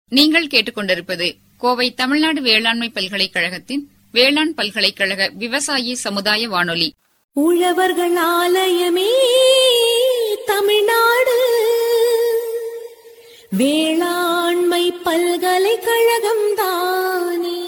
நீங்கள் கேட்டுக்கொண்டிருப்பது கோவை தமிழ்நாடு வேளாண்மை பல்கலைக்கழகத்தின் வேளாண் பல்கலைக்கழக விவசாயி சமுதாய வானொலி உழவர்கள் ஆலயமே தமிழ்நாடு வேளாண்மை பல்கலைக்கழகம் தானே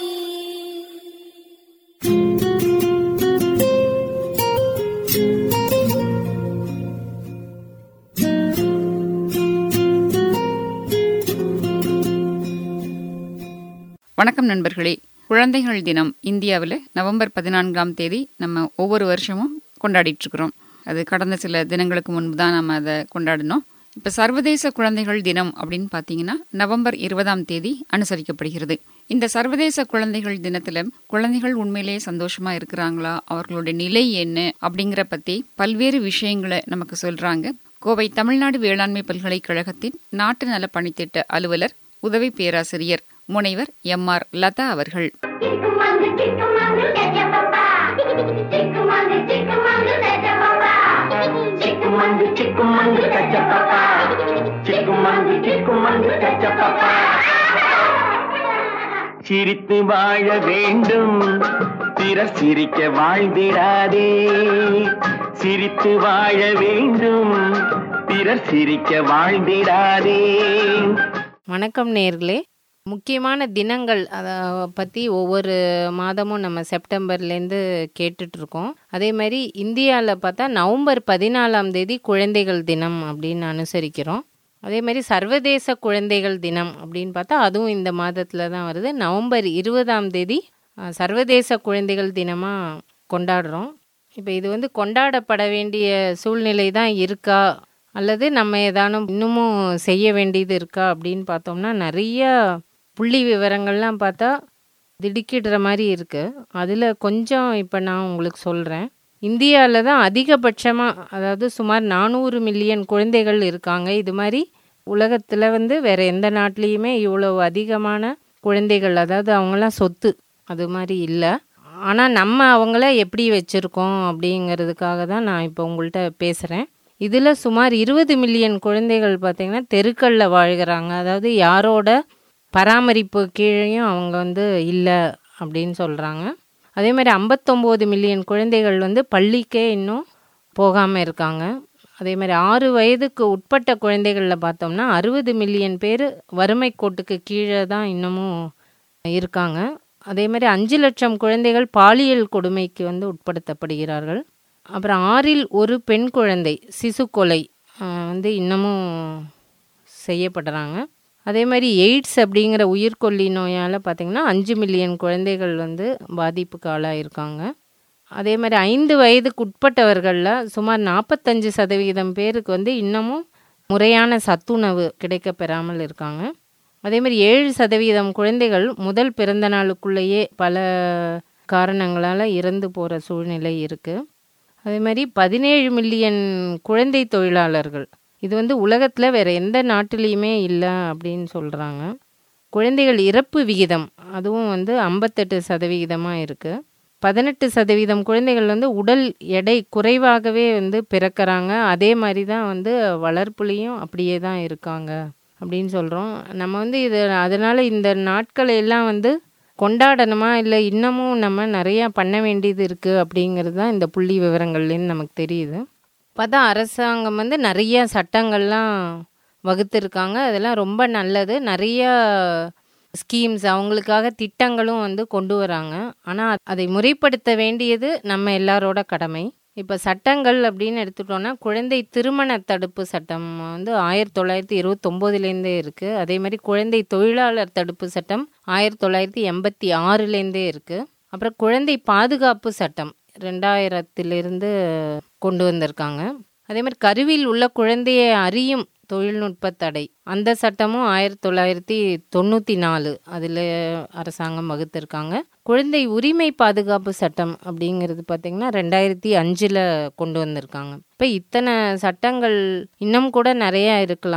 வணக்கம் நண்பர்களே குழந்தைகள் தினம் இந்தியாவில் நவம்பர் பதினான்காம் தேதி நம்ம ஒவ்வொரு வருஷமும் கொண்டாடிட்டு இருக்கிறோம் அது கடந்த சில தினங்களுக்கு முன்பு தான் நம்ம அதை கொண்டாடினோம் இப்போ சர்வதேச குழந்தைகள் தினம் அப்படின்னு பார்த்தீங்கன்னா நவம்பர் இருபதாம் தேதி அனுசரிக்கப்படுகிறது இந்த சர்வதேச குழந்தைகள் தினத்தில் குழந்தைகள் உண்மையிலேயே சந்தோஷமா இருக்கிறாங்களா அவர்களுடைய நிலை என்ன அப்படிங்கிற பற்றி பல்வேறு விஷயங்களை நமக்கு சொல்றாங்க கோவை தமிழ்நாடு வேளாண்மை பல்கலைக்கழகத்தின் நாட்டு நல பணித்திட்ட அலுவலர் உதவி பேராசிரியர் முனைவர் எம் ஆர் லதா அவர்கள் Chickamauga, chickamauga, gaja papa. Chickamauga, chickamauga, gaja papa. చిక్కుమంది చిక్కుమంది కచ్చ పాప చిక్కుమంది చిక్కుమంది కచ్చ పాప சிரித்து வாழ வேண்டும் பிறர் சிரிக்க வாழ்ந்திடாதே சிரித்து வாழ வேண்டும் பிறர் சிரிக்க வாழ்ந்திடாதே வணக்கம் நேர்களே முக்கியமான தினங்கள் அதை பற்றி ஒவ்வொரு மாதமும் நம்ம செப்டம்பர்லேருந்து கேட்டுட்ருக்கோம் அதே மாதிரி இந்தியாவில் பார்த்தா நவம்பர் பதினாலாம் தேதி குழந்தைகள் தினம் அப்படின்னு அனுசரிக்கிறோம் அதே மாதிரி சர்வதேச குழந்தைகள் தினம் அப்படின்னு பார்த்தா அதுவும் இந்த மாதத்தில் தான் வருது நவம்பர் இருபதாம் தேதி அஹ், சர்வதேச குழந்தைகள் தினமாக கொண்டாடுறோம் இப்போ இது வந்து கொண்டாடப்பட வேண்டிய சூழ்நிலை தான் இருக்கா அல்லது நம்ம ஏதானும் இன்னமும் செய்ய வேண்டியது இருக்கா அப்படின்னு பார்த்தோம்னா நிறைய புள்ளி விவரங்கள்லாம் பார்த்தா திடுக்கிடுற மாதிரி இருக்குது அதில் கொஞ்சம் இப்போ நான் உங்களுக்கு சொல்கிறேன் இந்தியாவில் தான் அதிகபட்சமாக அதாவது சுமார் நானூறு மில்லியன் குழந்தைகள் இருக்காங்க இது மாதிரி உலகத்தில் வந்து வேறு எந்த நாட்டிலையுமே இவ்வளோ அதிகமான குழந்தைகள் அதாவது அவங்களாம் சொத்து அது மாதிரி இல்லை ஆனால் நம்ம அவங்கள எப்படி வச்சுருக்கோம் அப்படிங்கிறதுக்காக தான் நான் இப்போ உங்கள்கிட்ட பேசுகிறேன் இதில் சுமார் இருபது மில்லியன் குழந்தைகள் பார்த்திங்கன்னா தெருக்களில் வாழ்கிறாங்க அதாவது யாரோட பராமரிப்பு கீழேயும் அவங்க வந்து இல்லை அப்படின்னு சொல்கிறாங்க அதே மாதிரி ஐம்பத்தொம்போது மில்லியன் குழந்தைகள் வந்து பள்ளிக்கே இன்னும் போகாமல் இருக்காங்க அதே மாதிரி ஆறு வயதுக்கு உட்பட்ட குழந்தைகளில் பார்த்தோம்னா அறுபது மில்லியன் பேர் வறுமை கோட்டுக்கு கீழே தான் இன்னமும் இருக்காங்க அதே மாதிரி அஞ்சு லட்சம் குழந்தைகள் பாலியல் கொடுமைக்கு வந்து உட்படுத்தப்படுகிறார்கள் அப்புறம் ஆறில் ஒரு பெண் குழந்தை சிசு கொலை ஆஹ், வந்து இன்னமும் செய்யப்படுறாங்க அதே மாதிரி எய்ட்ஸ் அப்படிங்கிற உயிர்கொல்லி நோயால் பார்த்திங்கன்னா அஞ்சு மில்லியன் குழந்தைகள் வந்து பாதிப்புக்கு ஆளாயிருக்காங்க அதே மாதிரி ஐந்து வயதுக்கு உட்பட்டவர்களில் சுமார் நாற்பத்தஞ்சு சதவீதம் பேருக்கு வந்து இன்னமும் முறையான சத்துணவு கிடைக்க பெறாமல் இருக்காங்க அதே மாதிரி ஏழு சதவீதம் குழந்தைகள் முதல் பிறந்த நாளுக்குள்ளேயே பல காரணங்களால் இறந்து போகிற சூழ்நிலை இருக்குது அதே மாதிரி பதினேழு மில்லியன் குழந்தை தொழிலாளர்கள் இது வந்து உலகத்தில் வேறு எந்த நாட்டிலையுமே இல்லை அப்படின்னு சொல்கிறாங்க குழந்தைகள் இறப்பு விகிதம் அதுவும் வந்து ஐம்பத்தெட்டு சதவிகிதமாக இருக்குது பதினெட்டு சதவீதம் குழந்தைகள் வந்து உடல் எடை குறைவாகவே வந்து பிறக்கறாங்க அதே மாதிரி தான் வந்து வளர்ப்புலேயும் அப்படியே தான் இருக்காங்க அப்படின்னு சொல்கிறோம் நம்ம வந்து இது அதனால் இந்த நாட்களை எல்லாம் வந்து கொண்டாடணுமா இல்லை இன்னமும் நம்ம நிறையா பண்ண வேண்டியது இருக்குது அப்படிங்கிறது தான் இந்த புள்ளி விவரங்கள்லேருந்து நமக்கு தெரியுது பார்த்தா அரசாங்கம் வந்து நிறைய சட்டங்கள்லாம் வகுத்திருக்காங்க அதெல்லாம் ரொம்ப நல்லது நிறைய ஸ்கீம்ஸ் அவங்களுக்காக திட்டங்களும் வந்து கொண்டு வராங்க ஆனால் அதை முறைப்படுத்த வேண்டியது நம்ம எல்லாரோட கடமை இப்போ சட்டங்கள் அப்படின்னு எடுத்துட்டோம்னா குழந்தை திருமண தடுப்பு சட்டம் வந்து ஆயிரத்தி தொள்ளாயிரத்தி இருபத்தொம்போதுலேருந்தே இருக்குது அதே மாதிரி குழந்தை தொழிலாளர் தடுப்பு சட்டம் ஆயிரத்தி தொள்ளாயிரத்தி எண்பத்தி ஆறுலேருந்தே இருக்குது அப்புறம் குழந்தை பாதுகாப்பு சட்டம் ரெண்டாயிரத்திலிருந்து கொண்டு வந்திருக்காங்க அதே மாதிரி கருவில் உள்ள குழந்தையை அறியும் தொழில்நுட்ப தடை அந்த சட்டமும் ஆயிரத்தி தொள்ளாயிரத்தி தொண்ணூற்றி நாலு அதில் அரசாங்கம் வகுத்திருக்காங்க குழந்தை உரிமை பாதுகாப்பு சட்டம் அப்படிங்கிறது பார்த்திங்கன்னா ரெண்டாயிரத்தி அஞ்சில் கொண்டு வந்திருக்காங்க இப்போ இத்தனை சட்டங்கள் இன்னும் கூட நிறையா இருக்கலாம்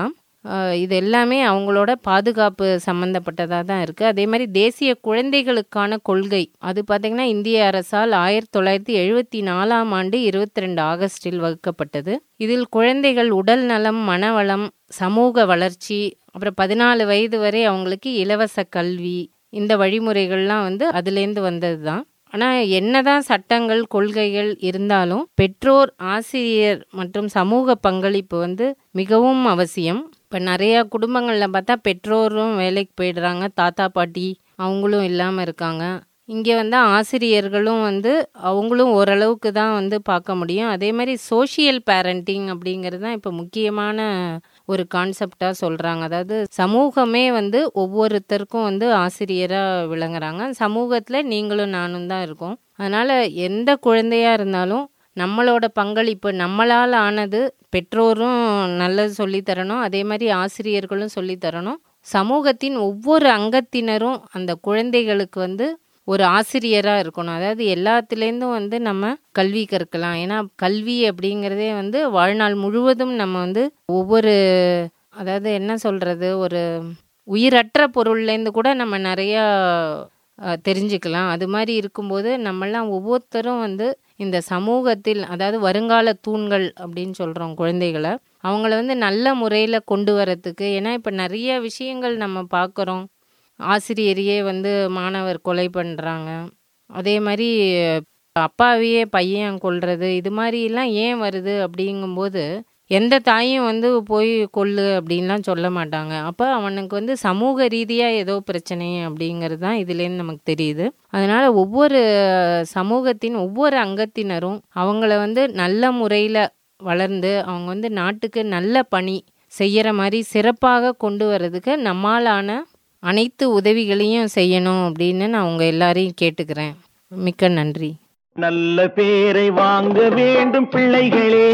ஆஹ் இது எல்லாமே அவங்களோட பாதுகாப்பு சம்மந்தப்பட்டதாக தான் இருக்குது அதே மாதிரி தேசிய குழந்தைகளுக்கான கொள்கை அது பார்த்திங்கன்னா இந்திய அரசால் ஆயிரத்தி தொள்ளாயிரத்தி எழுபத்தி நாலாம் ஆண்டு இருபத்தி ரெண்டு ஆகஸ்டில் வகுக்கப்பட்டது இதில் குழந்தைகள் உடல் நலம் மனவளம் சமூக வளர்ச்சி அப்புறம் பதினாலு வயது வரை அவங்களுக்கு இலவச கல்வி இந்த வழிமுறைகள்லாம் வந்து அதுலேருந்து வந்தது தான் ஆனால் என்னதான் சட்டங்கள் கொள்கைகள் இருந்தாலும் பெற்றோர் ஆசிரியர் மற்றும் சமூக பங்களிப்பு வந்து மிகவும் அவசியம் இப்போ நிறையா குடும்பங்களில் பார்த்தா பெற்றோரும் வேலைக்கு போயிடுறாங்க தாத்தா பாட்டி அவங்களும் இல்லாமல் இருக்காங்க இங்கே வந்து ஆசிரியர்களும் வந்து அவங்களும் ஓரளவுக்கு தான் வந்து பார்க்க முடியும் அதே மாதிரி சோஷியல் பேரண்டிங் அப்படிங்கிறது தான் இப்போ முக்கியமான ஒரு கான்செப்டாக சொல்கிறாங்க அதாவது சமூகமே வந்து ஒவ்வொருத்தருக்கும் வந்து ஆசிரியராக விளங்குறாங்க சமூகத்தில் நீங்களும் நானும் தான் இருக்கோம் அதனால் எந்த குழந்தையாக இருந்தாலும் நம்மளோட பங்களிப்பு நம்மளால் ஆனது பெற்றோரும் நல்லது சொல்லித்தரணும் அதே மாதிரி ஆசிரியர்களும் சொல்லித்தரணும் சமூகத்தின் ஒவ்வொரு அங்கத்தினரும் அந்த குழந்தைகளுக்கு வந்து ஒரு ஆசிரியராக இருக்கணும் அதாவது எல்லாத்துலேருந்தும் வந்து நம்ம கல்வி கற்கலாம் ஏன்னா கல்வி அப்படிங்கிறதே வந்து வாழ்நாள் முழுவதும் நம்ம வந்து ஒவ்வொரு அதாவது என்ன சொல்கிறது ஒரு உயிரற்ற பொருள்லேருந்து கூட நம்ம நிறையா அஹ், தெரிஞ்சுக்கலாம் அது மாதிரி இருக்கும்போது நம்மெல்லாம் ஒவ்வொருத்தரும் வந்து இந்த சமூகத்தில் அதாவது வருங்கால தூண்கள் அப்படின்னு சொல்கிறோம் குழந்தைகளை அவங்கள வந்து நல்ல முறையில் கொண்டு வரத்துக்கு ஏன்னா இப்போ நிறைய விஷயங்கள் நம்ம பார்க்குறோம் ஆசிரியரையே வந்து மாணவர் கொலை பண்ணுறாங்க அதே மாதிரி அப்பாவையே பையன் கொல்றது இது மாதிரிலாம் ஏன் வருது அப்படிங்கும்போது எந்த தாயும் வந்து போய் கொல்லு அப்படின்லாம் சொல்ல மாட்டாங்க அப்போ அவனுக்கு வந்து சமூக ரீதியாக ஏதோ பிரச்சனை அப்படிங்கிறது தான் இதுலேருந்து நமக்கு தெரியுது அதனால் ஒவ்வொரு சமூகத்தின் ஒவ்வொரு அங்கத்தினரும் அவங்கள வந்து நல்ல முறையில் வளர்ந்து அவங்க வந்து நாட்டுக்கு நல்ல பணி செய்கிற மாதிரி சிறப்பாக கொண்டு வர்றதுக்கு நம்மாலான அனைத்து உதவிகளையும் செய்யணும் அப்படின்னு நான் உங்கள் எல்லாரையும் கேட்டுக்கிறேன் மிக்க நன்றி நல்ல பேரை வாங்க வேண்டும் பிள்ளைகளே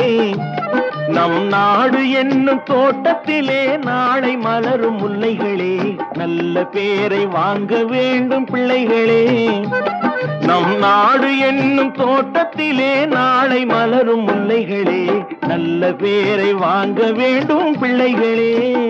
நம் நாடு என்னும் தோட்டத்திலே நாளை மலரும் முல்லைகளே நல்ல பேரை வாங்க வேண்டும் பிள்ளைகளே நம் நாடு என்னும் தோட்டத்திலே நாளை மலரும் முல்லைகளே நல்ல பேரை வாங்க வேண்டும் பிள்ளைகளே